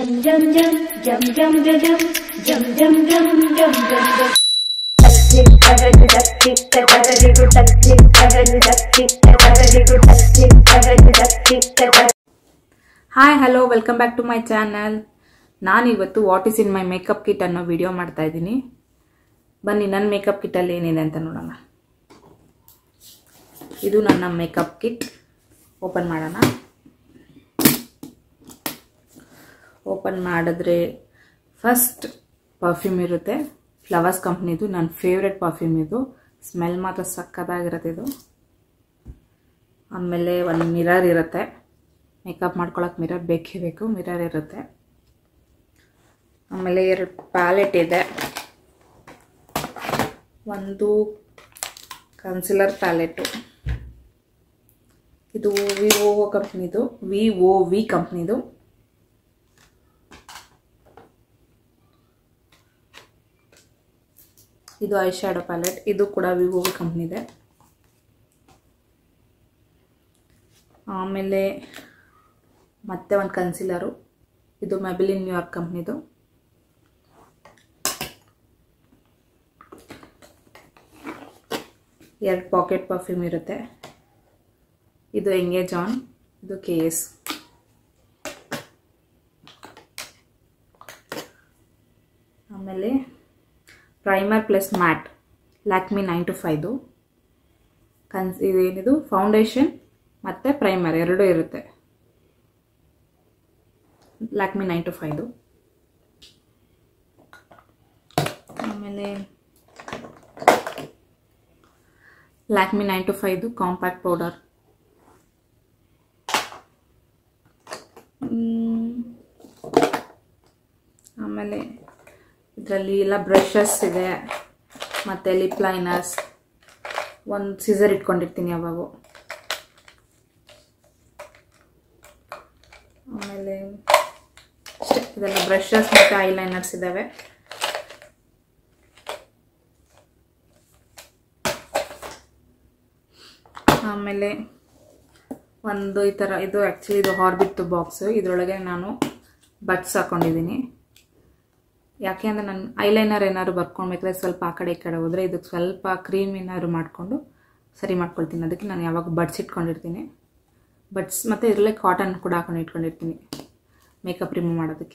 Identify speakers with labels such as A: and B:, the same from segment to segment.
A: Jum jum jum jum jum jum jum jum jum jum jum jum jum. Taktik tagadi taktik tagadi gu taktik tagadi taktik tagadi gu taktik tagadi taktik tagadi.
B: Hi hello welcome back to my channel ನಾನಿವತ್ತು what is in my makeup kit ಅನ್ನೋ video ಮಾಡ್ತಾ ಇದ್ದೀನಿ ಬನ್ನಿ ನನ್ನ makeup ಕಿಟ್ಟಲ್ಲಿ ಏನಿದೆ ಅಂತ ನೋಡೋಣ ಇದು ನನ್ನ ಮೇಕಪ್ ಕಿಟ್ ಓಪನ್ ಮಾಡೋಣ ಓಪನ್ ಮಾಡಿದ್ರೆ ಫಸ್ಟ್ ಪರ್ಫ್ಯೂಮ್ ಇರುತ್ತೆ ಫ್ಲವರ್ಸ್ ಕಂಪ್ನಿದು ನನ್ನ ಫೇವ್ರೆಟ್ ಪರ್ಫ್ಯೂಮ್ ಇದು ಸ್ಮೆಲ್ ಮಾತ್ರ ಸಕ್ಕತ್ತಾಗಿರುತ್ತೆ ಇದು ಆಮೇಲೆ ಒಂದು ಮಿರರ್ ಇರುತ್ತೆ ಮೇಕಪ್ ಮಾಡ್ಕೊಳಕ್ಕೆ ಮಿರರ್ ಬೇಕೇ ಬೇಕು ಮಿರರ್ ಇರುತ್ತೆ ಆಮೇಲೆ ಎರಡು ಪ್ಯಾಲೆಟ್ ಇದೆ ಒಂದು ಕನ್ಸಿಲರ್ ಪ್ಯಾಲೆಟು ಇದು ವಿ ಓ ಕಂಪ್ನಿದು ವಿ ಓ ವಿ ಕಂಪ್ನಿದು ಇದು ಐ ಶ್ಯಾಡೋ ಪ್ಯಾಲೆಟ್ ಇದು ಕೂಡ ವಿವೋ ಕಂಪ್ನಿದೆ ಆಮೇಲೆ ಮತ್ತೆ ಒಂದು ಕನ್ಸಿಲರು ಇದು ಮೆಬಿಲಿನ್ ನ್ಯೂಯಾರ್ಕ್ ಕಂಪ್ನಿದು ಎರಡು ಪಾಕೆಟ್ ಪರ್ಫ್ಯೂಮ್ ಇರುತ್ತೆ ಇದು ಎಂಗೇಜ್ ಆನ್ ಇದು ಕೆ ಎಸ್ ಆಮೇಲೆ primer plus matte Lakme nine to five ಕನ್ಸ್ ಇದೇನಿದು ಫೌಂಡೇಶನ್ ಮತ್ತು ಪ್ರೈಮರ್ ಎರಡೂ ಇರುತ್ತೆ ಲ್ಯಾಕ್ಮಿ ನೈನ್ ಟು ಫೈದು ಆಮೇಲೆ Lakme nine to five compact powder ಆಮೇಲೆ ಇದರಲ್ಲಿ ಎಲ್ಲ ಬ್ರಷಸ್ ಇದೆ ಮತ್ತು ಲಿಪ್ ಲೈನರ್ಸ್ ಒಂದು ಸಿಸರ್ ಇಟ್ಕೊಂಡಿರ್ತೀನಿ ಯಾವಾಗೂ ಆಮೇಲೆ ಅಷ್ಟೇ ಇದೆಲ್ಲ ಬ್ರಷಸ್ ಮತ್ತು ಐಲೈನರ್ಸ್ ಇದ್ದಾವೆ ಆಮೇಲೆ ಒಂದು ಈ ಥರ ಇದು ಆ್ಯಕ್ಚುಲಿ ಇದು ಹಾರ್ಬಿಟ್ಟು ಬಾಕ್ಸು ಇದರೊಳಗೆ ನಾನು ಬಟ್ಸ್ ಹಾಕ್ಕೊಂಡಿದ್ದೀನಿ ಯಾಕೆ ಅಂದರೆ ನಾನು ಐಲೈನರ್ ಏನಾದ್ರು ಬರ್ಕೊಳ್ಬೇಕಾದ್ರೆ ಸ್ವಲ್ಪ ಆ ಕಡೆ ಈ ಕಡೆ ಹೋದರೆ ಇದಕ್ಕೆ ಸ್ವಲ್ಪ ಕ್ರೀಮ್ ಏನಾದ್ರು ಮಾಡಿಕೊಂಡು ಸರಿ ಮಾಡ್ಕೊಳ್ತೀನಿ ಅದಕ್ಕೆ ನಾನು ಯಾವಾಗ ಬಡ್ಸ್ ಇಟ್ಕೊಂಡಿರ್ತೀನಿ ಬಟ್ಸ್ ಮತ್ತು ಇದರಲ್ಲೇ ಕಾಟನ್ ಕೂಡ ಹಾಕೊಂಡು ಇಟ್ಕೊಂಡಿರ್ತೀನಿ ಮೇಕಪ್ ರಿಮೂವ್ ಮಾಡೋದಕ್ಕೆ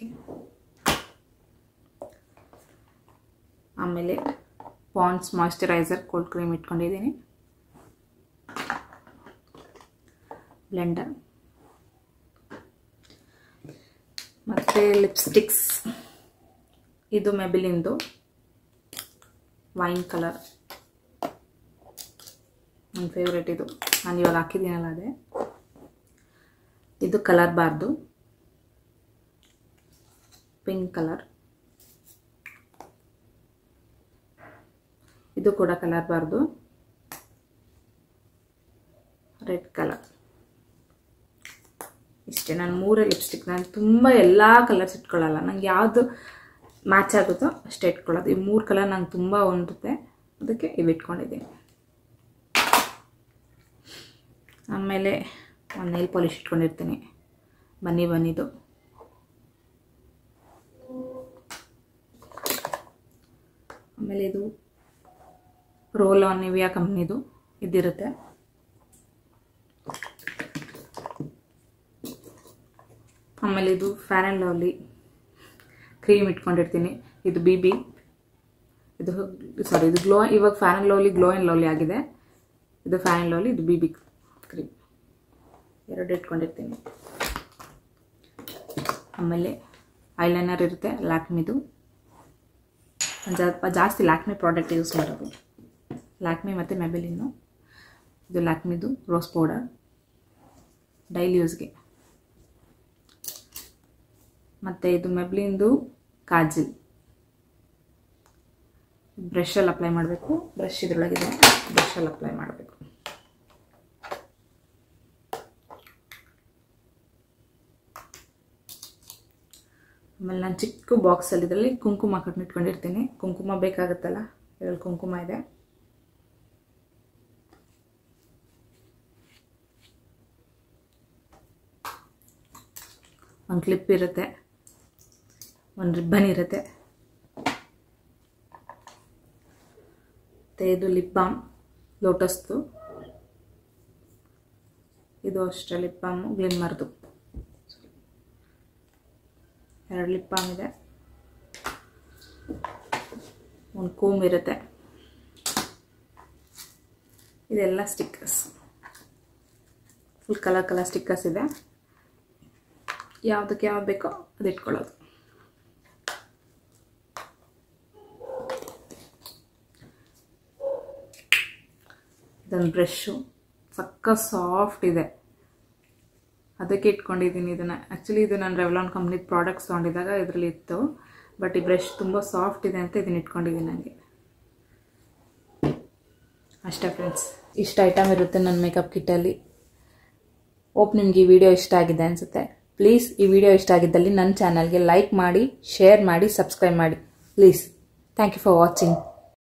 B: ಆಮೇಲೆ ಪಾಂಡ್ಸ್ ಮಾಯ್ಶ್ಚರೈಸರ್ ಕೋಲ್ಡ್ ಕ್ರೀಮ್ ಇಟ್ಕೊಂಡಿದ್ದೀನಿ ಬ್ಲೆಂಡರ್ ಮತ್ತು ಲಿಪ್ಸ್ಟಿಕ್ಸ್ ಇದು ಮೆಬಿಲಿಂದು ವೈನ್ ಕಲರ್ ನನ್ನ ಫೇವ್ರೇಟ್ ಇದು ನಾನು ಇವಾಗ ಹಾಕಿದ್ದೀನಲ್ಲ ಅದೇ ಇದು ಕಲರ್ ಬಾರ್ದು ಪಿಂಕ್ ಕಲರ್ ಇದು ಕೂಡ ಕಲರ್ ಬಾರ್ದು ರೆಡ್ ಕಲರ್ ಇಷ್ಟೇ ನಾನು ಮೂರೇ ಲಿಪ್ಸ್ಟಿಕ್ ನಾನು ತುಂಬ ಎಲ್ಲ ಕಲರ್ಸ್ ಇಟ್ಕೊಳ್ಳಲ್ಲ ನಂಗೆ ಯಾವುದು ಮ್ಯಾಚ್ ಆಗುತ್ತೋ ಅಷ್ಟೇ ಇಟ್ಕೊಳ್ಳೋದು ಈ ಮೂರು ಕಲರ್ ನಂಗೆ ತುಂಬ ಹೊಂದುತ್ತೆ ಅದಕ್ಕೆ ಇವು ಇಟ್ಕೊಂಡಿದ್ದೀನಿ ಆಮೇಲೆ ಒಂದು ನೈಲ್ ಪಾಲಿಶ್ ಇಟ್ಕೊಂಡಿರ್ತೀನಿ ಬನ್ನಿ ಬನ್ನಿದು ಆಮೇಲೆ ಇದು ರೋಲ್ ಆನ್ ನಿವಿಯಾ ಕಂಪ್ನಿದು ಇದಿರುತ್ತೆ ಆಮೇಲೆ ಇದು ಫ್ಯಾನ್ ಆ್ಯಂಡ್ ಲವ್ಲಿ ಕ್ರೀಮ್ ಇಟ್ಕೊಂಡಿರ್ತೀನಿ ಇದು ಬಿ ಬಿ ಇದು ಸಾರಿ ಇದು ಗ್ಲೋ ಇವಾಗ Fair and Lovely Glow and Lovely ಆಗಿದೆ ಇದು ಫ್ಯಾನ್ ಆ್ಯಂಡ್ ಲವ್ಲಿ ಇದು ಬಿ ಬಿ ಕ್ರೀಮ್ ಎರಡು ಇಟ್ಕೊಂಡಿರ್ತೀನಿ ಆಮೇಲೆ ಐಲೈನರ್ ಇರುತ್ತೆ ಲ್ಯಾಕ್ಮಿದು ಸ್ವಲ್ಪ ಜಾಸ್ತಿ ಲ್ಯಾಕ್ಮಿ ಪ್ರಾಡಕ್ಟ್ ಯೂಸ್ ಮಾಡೋದು ಲ್ಯಾಕ್ಮಿ ಮತ್ತು ಮೆಬಿಲಿನ್ನು ಇದು ಲ್ಯಾಕ್ಮಿದು ರೋಸ್ ಪೌಡರ್ ಡೈಲಿ ಯೂಸ್ಗೆ ಮತ್ತು ಇದು ಮೆಬ್ಲಿಂದು ಕಾಜಲ್ ಬ್ರಷಲ್ಲಿ ಅಪ್ಲೈ ಮಾಡಬೇಕು ಬ್ರಷ್ ಇದ್ರೊಳಗಿದೆ ಬ್ರಷಲ್ಲಿ ಅಪ್ಲೈ ಮಾಡಬೇಕು ಆಮೇಲೆ ನಾನು ಚಿಕ್ಕ ಬಾಕ್ಸಲ್ಲಿ ಇದರಲ್ಲಿ ಕುಂಕುಮ ಕಟ್ಟಿಟ್ಕೊಂಡಿರ್ತೀನಿ ಕುಂಕುಮ ಬೇಕಾಗುತ್ತಲ್ಲ ಇದರಲ್ಲಿ ಕುಂಕುಮ ಇದೆ ಒಂದು ಕ್ಲಿಪ್ ಇರುತ್ತೆ ಒಂದು ರಿಬ್ಬನ್ ಇರುತ್ತೆ ಮತ್ತು ಇದು ಲಿಪ್ ಬಾಮ್ ಲೋಟಸ್ದು ಇದು ಅಷ್ಟೇ ಲಿಪ್ ಬಾಮು ಗ್ಲಿಮ್ಮರ್ದು ಎರಡು ಲಿಪ್ ಬಾಮ್ ಇದೆ ಒಂದು ಕೂಮ್ ಇರುತ್ತೆ ಇದೆಲ್ಲ stickers full colour colour stickers ಇದೆ ಯಾವುದಕ್ಕೆ ಯಾವ್ದು ಬೇಕೋ ಅದು ಇಟ್ಕೊಳ್ಳೋದು ಇದೊಂದು ಬ್ರಷು ಸಕ್ಕ ಸಾಫ್ಟ್ ಇದೆ ಅದಕ್ಕೆ ಇಟ್ಕೊಂಡಿದ್ದೀನಿ ಇದನ್ನು ಆ್ಯಕ್ಚುಲಿ ಇದು ನಾನು ರೆವ್ಲಾನ್ ಕಂಪ್ನಿ ಪ್ರಾಡಕ್ಟ್ಸ್ ತೊಗೊಂಡಿದ್ದಾಗ ಇದರಲ್ಲಿ ಇತ್ತು ಬಟ್ ಈ ಬ್ರಷ್ ತುಂಬ ಸಾಫ್ಟ್ ಇದೆ ಅಂತ ಇದನ್ನು ಇಟ್ಕೊಂಡಿದ್ದೀನಿ ನನಗೆ ಅಷ್ಟೇ ಫ್ರೆಂಡ್ಸ್ ಇಷ್ಟು ಐಟಮ್ ಇರುತ್ತೆ ನನ್ನ ಮೇಕಪ್ ಕಿಟ್ಟಲ್ಲಿ ಓಪ್ ನಿಮ್ಗೆ ಈ ವಿಡಿಯೋ ಇಷ್ಟ ಆಗಿದೆ ಅನಿಸುತ್ತೆ ಪ್ಲೀಸ್ ಈ ವಿಡಿಯೋ ಇಷ್ಟ ಆಗಿದ್ದಲ್ಲಿ ನನ್ನ ಚಾನಲ್ಗೆ ಲೈಕ್ ಮಾಡಿ ಶೇರ್ ಮಾಡಿ ಸಬ್ಸ್ಕ್ರೈಬ್ ಮಾಡಿ please thank you for watching